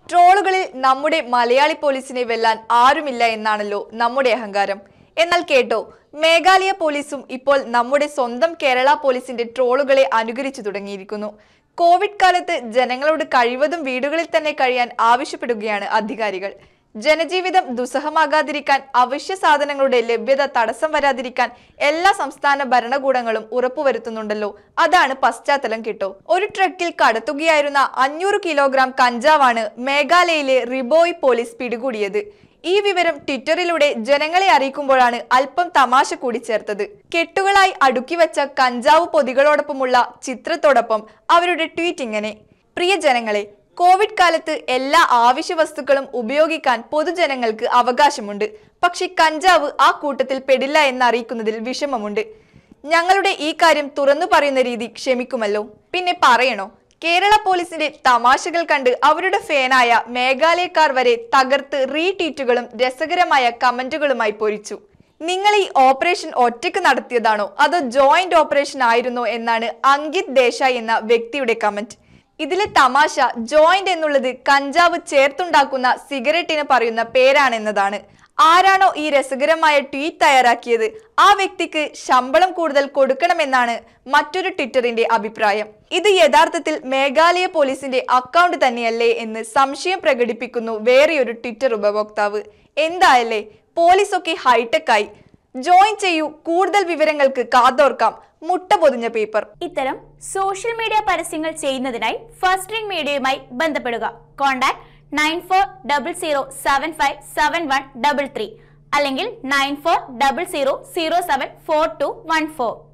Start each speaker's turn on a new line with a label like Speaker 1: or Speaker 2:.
Speaker 1: ട്രോളുകളിൽ നമ്മുടെ മലയാളി പോലീസിനെ വെല്ലാൻ ആരുമില്ല എന്നാണല്ലോ നമ്മുടെ അഹങ്കാരം എന്നാൽ കേട്ടോ മേഘാലയ പോലീസും ഇപ്പോൾ നമ്മുടെ സ്വന്തം കേരള പോലീസിന്റെ ട്രോളുകളെ അനുകരിച്ചു തുടങ്ങിയിരിക്കുന്നു കോവിഡ് കാലത്ത് ജനങ്ങളോട് കഴിവതും വീടുകളിൽ തന്നെ കഴിയാൻ ആവശ്യപ്പെടുകയാണ് അധികാരികൾ ജനജീവിതം ദുസ്സഹമാകാതിരിക്കാൻ അവശ്യ സാധനങ്ങളുടെ ലഭ്യത തടസ്സം വരാതിരിക്കാൻ എല്ലാ സംസ്ഥാന ഭരണകൂടങ്ങളും ഉറപ്പുവരുത്തുന്നുണ്ടല്ലോ അതാണ് പശ്ചാത്തലം കിട്ടോ ഒരു ട്രക്കിൽ കടത്തുകയായിരുന്ന അഞ്ഞൂറ് കിലോഗ്രാം കഞ്ചാവാണ് മേഘാലയയിലെ റിബോയ് പോലീസ് പിടികൂടിയത് ഈ വിവരം ട്വിറ്ററിലൂടെ ജനങ്ങളെ അറിയിക്കുമ്പോഴാണ് അല്പം തമാശ കൂടി ചേർത്തത് കെട്ടുകളായി അടുക്കി വെച്ച കഞ്ചാവ് പൊതികളോടൊപ്പമുള്ള ചിത്രത്തോടൊപ്പം അവരുടെ ട്വീറ്റ് ഇങ്ങനെ പ്രിയ ജനങ്ങളെ കോവിഡ് കാലത്ത് എല്ലാ ആവശ്യ വസ്തുക്കളും ഉപയോഗിക്കാൻ പൊതുജനങ്ങൾക്ക് അവകാശമുണ്ട് പക്ഷെ കഞ്ചാവ് ആ കൂട്ടത്തിൽ പെടില്ല എന്നറിയിക്കുന്നതിൽ വിഷമമുണ്ട് ഞങ്ങളുടെ ഈ കാര്യം തുറന്നു പറയുന്ന രീതി ക്ഷമിക്കുമല്ലോ പിന്നെ പറയണോ കേരള പോലീസിന്റെ തമാശകൾ കണ്ട് അവരുടെ ഫാനായ മേഘാലയക്കാർ വരെ തകർത്ത് റീട്വീറ്റുകളും രസകരമായ കമന്റുകളുമായി പൊരിച്ചു നിങ്ങൾ ഈ ഓപ്പറേഷൻ ഒറ്റയ്ക്ക് നടത്തിയതാണോ അതോ ജോയിന്റ് ഓപ്പറേഷൻ ആയിരുന്നോ എന്നാണ് അങ്കിത് ദേശായി എന്ന വ്യക്തിയുടെ കമന്റ് ഇതിലെ തമാശ ജോയിന്റ് എന്നുള്ളത് കഞ്ചാവ് ചേർത്തുണ്ടാക്കുന്ന സിഗരറ്റിന് പറയുന്ന പേരാണെന്നതാണ് ആരാണോ ഈ രസകരമായ ട്വീറ്റ് തയ്യാറാക്കിയത് ആ വ്യക്തിക്ക് ശമ്പളം കൂടുതൽ കൊടുക്കണമെന്നാണ് മറ്റൊരു ട്വിറ്ററിന്റെ അഭിപ്രായം ഇത് യഥാർത്ഥത്തിൽ മേഘാലയ പോലീസിന്റെ അക്കൗണ്ട് തന്നെയല്ലേ എന്ന് സംശയം പ്രകടിപ്പിക്കുന്നു വേറെയൊരു ട്വിറ്റർ ഉപഭോക്താവ് എന്തായല്ലേ പോലീസൊക്കെ ഹൈടെക് ആയി ജോയിൻ ചെയ്യൂ കൂടുതൽ വിവരങ്ങൾക്ക് കാതോർക്കാം മുട്ട പൊതിഞ്ഞ പേപ്പർ
Speaker 2: ഇത്തരം സോഷ്യൽ മീഡിയ പരസ്യങ്ങൾ ചെയ്യുന്നതിനായി ഫസ്റ്റ് റിംഗ് മീഡിയയുമായി ബന്ധപ്പെടുക contact nine four double zero seven five seven one double three അല്ലെങ്കിൽ nine four double zero zero seven four two one four